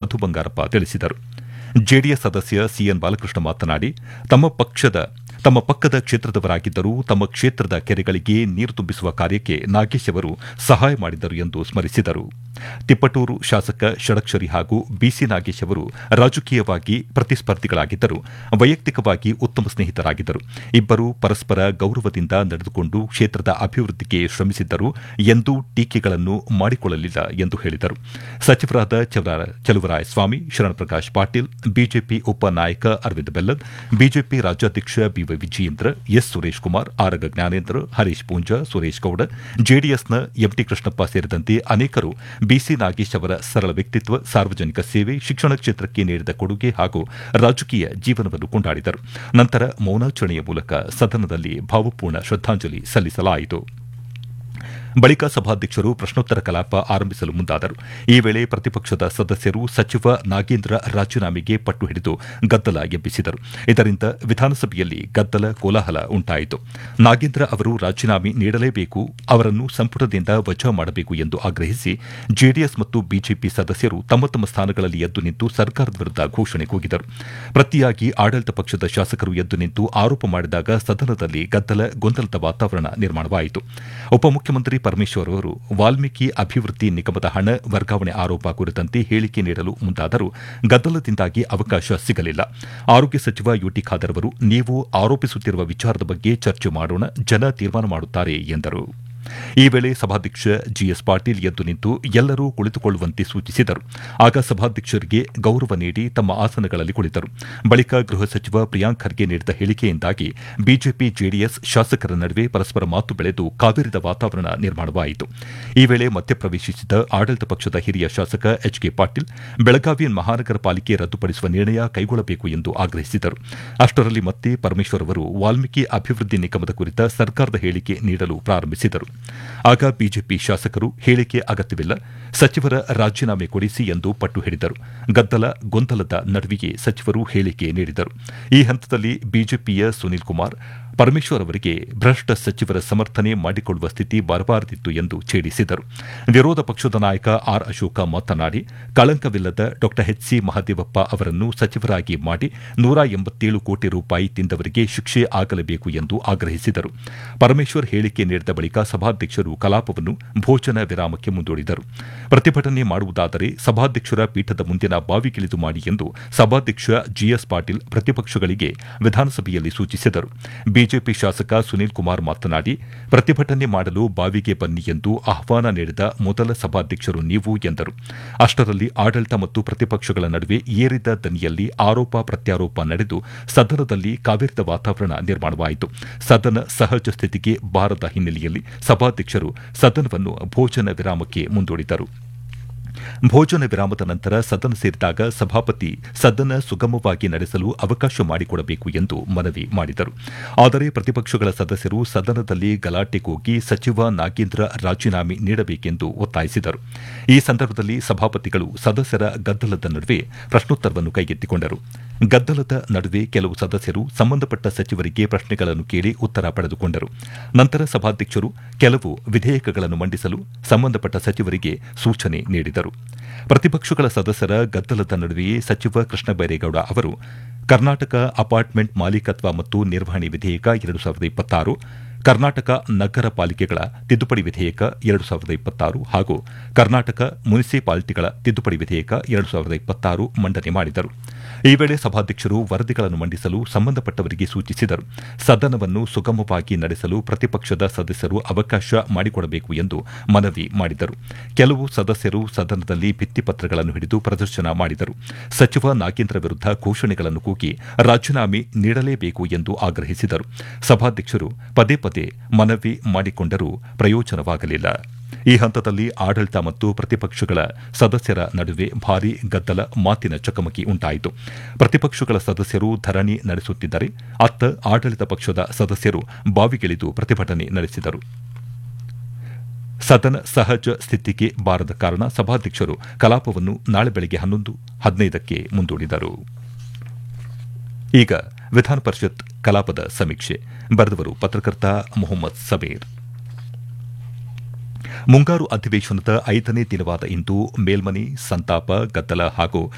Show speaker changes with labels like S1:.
S1: ಮಧು ಬಂಗಾರಪ್ಪ ತಿಳಿಸಿದರು ಜೆಡಿಎಸ್ ಸದಸ್ಯ ಸಿಎನ್ ಬಾಲಕೃಷ್ಣ ಮಾತನಾಡಿ ತಮ್ಮ ಪಕ್ಷದ ತಮ್ಮ ಪಕ್ಕದ ಕ್ಷೇತ್ರದವರಾಗಿದ್ದರೂ ತಮ್ಮ ಕ್ಷೇತ್ರದ ಕೆರೆಗಳಿಗೆ ನೀರು ತುಂಬಿಸುವ ಕಾರ್ಯಕ್ಕೆ ನಾಗೇಶ್ ಅವರು ಸಹಾಯ ಮಾಡಿದರು ಎಂದು ಸ್ಮರಿಸಿದರು ತಿಪ್ಪಟೂರು ಶಾಸಕ ಷಡಕ್ಷರಿ ಹಾಗೂ ಬಿಸಿ ನಾಗೇಶ್ ಅವರು ರಾಜಕೀಯವಾಗಿ ಪ್ರತಿಸ್ಪರ್ಧಿಗಳಾಗಿದ್ದರು ವೈಯಕ್ತಿಕವಾಗಿ ಉತ್ತಮ ಸ್ನೇಹಿತರಾಗಿದ್ದರು ಇಬ್ಬರು ಪರಸ್ಪರ ಗೌರವದಿಂದ ನಡೆದುಕೊಂಡು ಕ್ಷೇತ್ರದ ಅಭಿವೃದ್ಧಿಗೆ ಶ್ರಮಿಸಿದ್ದರು ಎಂದೂ ಟೀಕೆಗಳನ್ನು ಮಾಡಿಕೊಳ್ಳಲಿಲ್ಲ ಎಂದು ಹೇಳಿದರು ಸಚಿವರಾದ ಚಲುವರಾಯ ಸ್ವಾಮಿ ಶರಣಪ್ರಕಾಶ್ ಪಾಟೀಲ್ ಬಿಜೆಪಿ ಉಪ ನಾಯಕ ಅರವಿಂದ್ ಬೆಲ್ಲದ್ ಬಿಜೆಪಿ ರಾಜ್ಯಾಧ್ಯಕ್ಷ ಬಿವೈ ವಿಜಯೇಂದ್ರ ಎಸ್ ಸುರೇಶ್ ಕುಮಾರ್ ಆರಗ ಜ್ಞಾನೇಂದ್ರ ಹರೀಶ್ ಪೂಂಜಾ ಸುರೇಶ್ ಗೌಡ ಜೆಡಿಎಸ್ನ ಎಂಟಿ ಕೃಷ್ಣಪ್ಪ ಸೇರಿದಂತೆ ಅನೇಕರು ಬಿಸಿ ನಾಗೇಶ್ ಅವರ ಸರಳ ವ್ಯಕ್ತಿತ್ವ ಸಾರ್ವಜನಿಕ ಸೇವೆ ಶಿಕ್ಷಣ ಕ್ಷೇತ್ರಕ್ಕೆ ನೀಡಿದ ಕೊಡುಗೆ ಹಾಗೂ ರಾಜಕೀಯ ಜೀವನವನ್ನು ಕೊಂಡಾಡಿದರು ನಂತರ ಮೌನಾಚರಣೆಯ ಮೂಲಕ ಸದನದಲ್ಲಿ ಭಾವಪೂರ್ಣ ಶ್ರದ್ದಾಂಜಲಿ ಸಲ್ಲಿಸಲಾಯಿತು ಬಳಿಕ ಸಭಾಧ್ಯಕ್ಷರು ಪ್ರಶ್ನೋತ್ತರ ಕಲಾಪ ಆರಂಭಿಸಲು ಮುಂದಾದರು ಈ ವೇಳೆ ಪ್ರತಿಪಕ್ಷದ ಸದಸ್ಯರು ಸಚಿವ ನಾಗೇಂದ್ರ ರಾಜೀನಾಮೆಗೆ ಪಟ್ಟು ಹಿಡಿದು ಗದ್ದಲ ಎಬ್ಬಿಸಿದರು ಇದರಿಂದ ವಿಧಾನಸಭೆಯಲ್ಲಿ ಗದ್ದಲ ಕೋಲಾಹಲ ಉಂಟಾಯಿತು ನಾಗೇಂದ್ರ ಅವರು ರಾಜೀನಾಮೆ ನೀಡಲೇಬೇಕು ಅವರನ್ನು ಸಂಪುಟದಿಂದ ವಜಾ ಮಾಡಬೇಕು ಎಂದು ಆಗ್ರಹಿಸಿ ಜೆಡಿಎಸ್ ಮತ್ತು ಬಿಜೆಪಿ ಸದಸ್ಯರು ತಮ್ಮ ತಮ್ಮ ಸ್ಥಾನಗಳಲ್ಲಿ ಎದ್ದು ನಿಂತು ಸರ್ಕಾರದ ವಿರುದ್ಧ ಘೋಷಣೆ ಕೂಗಿದರು ಪ್ರತಿಯಾಗಿ ಆಡಳಿತ ಪಕ್ಷದ ಶಾಸಕರು ಎದ್ದು ನಿಂತು ಆರೋಪ ಮಾಡಿದಾಗ ಸದನದಲ್ಲಿ ಗದ್ದಲ ಗೊಂದಲದ ವಾತಾವರಣ ನಿರ್ಮಾಣವಾಯಿತು ಉಪಮುಖ್ಯಮಂತ್ರಿ ಪರಮೇಶ್ವರ್ ಅವರು ವಾಲ್ಮೀಕಿ ಅಭಿವೃದ್ಧಿ ನಿಗಮದ ಹಣ ವರ್ಗಾವಣೆ ಆರೋಪ ಕುರಿತಂತೆ ಹೇಳಿಕೆ ನೀಡಲು ಮುಂದಾದರೂ ಗದ್ದಲದಿಂದಾಗಿ ಅವಕಾಶ ಸಿಗಲಿಲ್ಲ ಆರೋಗ್ಯ ಸಚಿವ ಯುಟಿ ಖಾದರ್ ಅವರು ನೀವು ಆರೋಪಿಸುತ್ತಿರುವ ವಿಚಾರದ ಬಗ್ಗೆ ಚರ್ಚೆ ಮಾಡೋಣ ಜನ ತೀರ್ಮಾನ ಮಾಡುತ್ತಾರೆ ಎಂದರು ಈ ವೇಳೆ ಸಭಾಧ್ಯಕ್ಷ ಜಿಎಸ್ ಪಾಟೀಲ್ ಎದ್ದು ನಿಂತು ಎಲ್ಲರೂ ಕುಳಿತುಕೊಳ್ಳುವಂತೆ ಸೂಚಿಸಿದರು ಆಗ ಸಭಾಧ್ಯಕ್ಷರಿಗೆ ಗೌರವ ನೀಡಿ ತಮ್ಮ ಆಸನಗಳಲ್ಲಿ ಕುಳಿತರು ಬಳಿಕ ಗೃಹ ಸಚಿವ ಪ್ರಿಯಾಂಕ್ ಖರ್ಗೆ ನೀಡಿದ ಹೇಳಿಕೆಯಿಂದಾಗಿ ಬಿಜೆಪಿ ಜೆಡಿಎಸ್ ಶಾಸಕರ ನಡುವೆ ಪರಸ್ಪರ ಮಾತು ಬೆಳೆದು ಕಾವೇರಿದ ವಾತಾವರಣ ನಿರ್ಮಾಣವಾಯಿತು ಈ ವೇಳೆ ಮಧ್ಯಪ್ರವೇಶಿಸಿದ ಆಡಳಿತ ಪಕ್ಷದ ಹಿರಿಯ ಶಾಸಕ ಎಚ್ ಕೆ ಪಾಟೀಲ್ ಬೆಳಗಾವಿ ಮಹಾನಗರ ಪಾಲಿಕೆ ರದ್ದುಪಡಿಸುವ ನಿರ್ಣಯ ಕೈಗೊಳ್ಳಬೇಕು ಎಂದು ಆಗ್ರಹಿಸಿದರು ಅಷ್ಟರಲ್ಲಿ ಮತ್ತೆ ಪರಮೇಶ್ವರ್ ಅವರು ವಾಲ್ಮೀಕಿ ಅಭಿವೃದ್ಧಿ ನಿಗಮದ ಕುರಿತ ಸರ್ಕಾರದ ಹೇಳಿಕೆ ನೀಡಲು ಪ್ರಾರಂಭಿಸಿದರು ಆಗ ಬಿಜೆಪಿ ಶಾಸಕರು ಹೇಳಿಕೆ ಅಗತ್ಯವಿಲ್ಲ ಸಚಿವರ ರಾಜೀನಾಮೆ ಕೊಡಿಸಿ ಎಂದು ಪಟ್ಟು ಹಿಡಿದರು ಗದ್ದಲ ಗೊಂದಲದ ನಡುವೆಯೇ ಸಚಿವರು ಹೇಳಿಕೆ ನೀಡಿದರು ಈ ಹಂತದಲ್ಲಿ ಬಿಜೆಪಿಯ ಸುನೀಲ್ ಕುಮಾರ್ ಪರಮೇಶ್ವರ್ ಅವರಿಗೆ ಭ್ರಷ್ಟ ಸಚಿವರ ಸಮರ್ಥನೆ ಮಾಡಿಕೊಳ್ಳುವ ಸ್ಥಿತಿ ಬರಬಾರದಿತ್ತು ಎಂದು ಛೇಡಿಸಿದರು ವಿರೋಧ ಪಕ್ಷದ ನಾಯಕ ಆರ್ ಅಶೋಕ ಮಾತನಾಡಿ ಕಳಂಕವಿಲ್ಲದ ಡಾ ಎಚ್ ಸಿ ಮಹದೇವಪ್ಪ ಅವರನ್ನು ಸಚಿವರಾಗಿ ಮಾಡಿ ನೂರ ಎಂಬತ್ತೇಳು ಕೋಟಿ ರೂಪಾಯಿ ತಿಂದವರಿಗೆ ಶಿಕ್ಷೆ ಆಗಲೇಬೇಕು ಎಂದು ಆಗ್ರಹಿಸಿದರು ಪರಮೇಶ್ವರ್ ಹೇಳಿಕೆ ನೀಡಿದ ಬಳಿಕ ಸಭಾಧ್ಯಕ್ಷರು ಕಲಾಪವನ್ನು ಭೋಜನ ವಿರಾಮಕ್ಕೆ ಮುಂದೂಡಿದರು ಪ್ರತಿಭಟನೆ ಮಾಡುವುದಾದರೆ ಸಭಾಧ್ಯಕ್ಷರ ಪೀಠದ ಮುಂದಿನ ಬಾವಿಗಿಳಿದು ಮಾಡಿ ಎಂದು ಸಭಾಧ್ಯಕ್ಷ ಜಿಎಸ್ ಪಾಟೀಲ್ ಪ್ರತಿಪಕ್ಷಗಳಿಗೆ ವಿಧಾನಸಭೆಯಲ್ಲಿ ಸೂಚಿಸಿದರು ಬಿಜೆಪಿ ಶಾಸಕ ಸುನೀಲ್ ಕುಮಾರ್ ಮಾತನಾಡಿ ಪ್ರತಿಭಟನೆ ಮಾಡಲು ಬಾವಿಗೆ ಬನ್ನಿ ಎಂದು ಆಹ್ವಾನ ನೀಡಿದ ಮೊದಲ ಸಭಾಧ್ಯಕ್ಷರು ನೀವು ಎಂದರು ಅಷ್ಟರಲ್ಲಿ ಆಡಳಿತ ಮತ್ತು ಪ್ರತಿಪಕ್ಷಗಳ ನಡುವೆ ಏರಿದ ದನಿಯಲ್ಲಿ ಆರೋಪ ಪ್ರತ್ಯಾರೋಪ ನಡೆದು ಸದನದಲ್ಲಿ ಕಾವೇರಿದ ವಾತಾವರಣ ನಿರ್ಮಾಣವಾಯಿತು ಸದನ ಸಹಜ ಸ್ಥಿತಿಗೆ ಬಾರದ ಹಿನ್ನೆಲೆಯಲ್ಲಿ ಸಭಾಧ್ಯಕ್ಷರು ಸದನವನ್ನು ಭೋಜನ ವಿರಾಮಕ್ಕೆ ಮುಂದೂಡಿದರು ಭೋಜನ ವಿರಾಮದ ನಂತರ ಸದನ ಸೇರಿದಾಗ ಸಭಾಪತಿ ಸದನ ಸುಗಮವಾಗಿ ನಡೆಸಲು ಅವಕಾಶ ಮಾಡಿಕೊಡಬೇಕು ಎಂದು ಮನವಿ ಮಾಡಿದರು ಆದರೆ ಪ್ರತಿಪಕ್ಷಗಳ ಸದಸ್ಯರು ಸದನದಲ್ಲಿ ಗಲಾಟೆ ಕೂಗಿ ಸಚಿವ ನಾಗೇಂದ್ರ ರಾಜೀನಾಮೆ ನೀಡಬೇಕೆಂದು ಒತ್ತಾಯಿಸಿದರು ಈ ಸಂದರ್ಭದಲ್ಲಿ ಸಭಾಪತಿಗಳು ಸದಸ್ಯರ ಗದ್ದಲದ ನಡುವೆ ಪ್ರಶ್ನೋತ್ತರವನ್ನು ಕೈಗೆತ್ತಿಕೊಂಡರು ಗದ್ದಲದ ನಡುವೆ ಕೆಲವು ಸದಸ್ಯರು ಸಂಬಂಧಪಟ್ಟ ಸಚಿವರಿಗೆ ಪ್ರಶ್ನೆಗಳನ್ನು ಕೇಳಿ ಉತ್ತರ ಪಡೆದುಕೊಂಡರು ನಂತರ ಸಭಾಧ್ಯಕ್ಷರು ಕೆಲವು ವಿಧೇಯಕಗಳನ್ನು ಮಂಡಿಸಲು ಸಂಬಂಧಪಟ್ಟ ಸಚಿವರಿಗೆ ಸೂಚನೆ ನೀಡಿದರು ಪ್ರತಿಪಕ್ಷಗಳ ಸದಸ್ಯರ ಗದ್ದಲದ ನಡುವೆಯೇ ಸಚಿವ ಕೃಷ್ಣ ಬೈರೇಗೌಡ ಅವರು ಕರ್ನಾಟಕ ಅಪಾರ್ಟ್ಮೆಂಟ್ ಮಾಲೀಕತ್ವ ಮತ್ತು ನಿರ್ವಹಣೆ ವಿಧೇಯಕ ಎರಡು ಸಾವಿರದ ಇಪ್ಪತ್ತಾರು ಕರ್ನಾಟಕ ನಗರ ಪಾಲಿಕೆಗಳ ತಿದ್ದುಪಡಿ ವಿಧೇಯಕ ಎರಡು ಸಾವಿರದ ಇಪ್ಪತ್ತಾರು ಹಾಗೂ ಕರ್ನಾಟಕ ಮುನಿಸಿಪಾಲಿಟಿಗಳ ತಿದ್ದುಪಡಿ ವಿಧೇಯಕ ಎರಡು ಸಾವಿರದ ಇಪ್ಪತ್ತಾರು ಮಂಡನೆ ಮಾಡಿದರು ಈ ವೇಳೆ ಸಭಾಧ್ಯಕ್ಷರು ವರದಿಗಳನ್ನು ಮಂಡಿಸಲು ಸಂಬಂಧಪಟ್ಟವರಿಗೆ ಸೂಚಿಸಿದರು ಸದನವನ್ನು ಸುಗಮವಾಗಿ ನಡೆಸಲು ಪ್ರತಿಪಕ್ಷದ ಸದಸ್ಯರು ಅವಕಾಶ ಮಾಡಿಕೊಡಬೇಕು ಎಂದು ಮನವಿ ಮಾಡಿದರು ಕೆಲವು ಸದಸ್ಯರು ಸದನದಲ್ಲಿ ಭಿತ್ತಿಪತ್ರಗಳನ್ನು ಹಿಡಿದು ಪ್ರದರ್ಶನ ಮಾಡಿದರು ಸಚಿವ ನಾಗೇಂದ್ರ ವಿರುದ್ಧ ಘೋಷಣೆಗಳನ್ನು ಕೂಗಿ ರಾಜೀನಾಮೆ ನೀಡಲೇಬೇಕು ಎಂದು ಆಗ್ರಹಿಸಿದರು ಸಭಾಧ್ಯಕ್ಷರು ಪದೇ ಪದೇ ಮನವಿ ಮಾಡಿಕೊಂಡರೂ ಪ್ರಯೋಜನವಾಗಲಿಲ್ಲ ಈ ಹಂತದಲ್ಲಿ ಆಡಳಿತ ಮತ್ತು ಪ್ರತಿಪಕ್ಷಗಳ ಸದಸ್ಯರ ನಡುವೆ ಭಾರೀ ಗದ್ದಲ ಮಾತಿನ ಚಕಮಕಿ ಉಂಟಾಯಿತು ಪ್ರತಿಪಕ್ಷಗಳ ಸದಸ್ಯರು ಧರಣಿ ನಡೆಸುತ್ತಿದ್ದರೆ ಅತ್ತ ಆಡಳಿತ ಪಕ್ಷದ ಸದಸ್ಯರು ಬಾವಿಗಿಳಿದು ಪ್ರತಿಭಟನೆ ನಡೆಸಿದರು ಸದನ ಸಹಜ ಸ್ಥಿತಿಗೆ ಬಾರದ ಕಾರಣ ಸಭಾಧ್ಯಕ್ಷರು ಕಲಾಪವನ್ನು ನಾಳೆ ಬೆಳಗ್ಗೆ ಹನ್ನೊಂದು ಹದಿನೈದಕ್ಕೆ ಮುಂದೂಡಿದರು ಈಗ ವಿಧಾನ ಪರಿಷತ್ ಕಲಾಪದ ಸಮೀಕ್ಷೆ ಬರೆದವರು ಪತ್ರಕರ್ತ ಮೊಹಮ್ಮದ್ ಸಬೀರ್ ಮುಂಗಾರು ಅಧಿವೇಶನದ ಐದನೇ ದಿನವಾದ ಇಂದು ಮೇಲ್ಮನೆ ಸಂತಾಪ ಗದ್ದಲ ಹಾಗೂ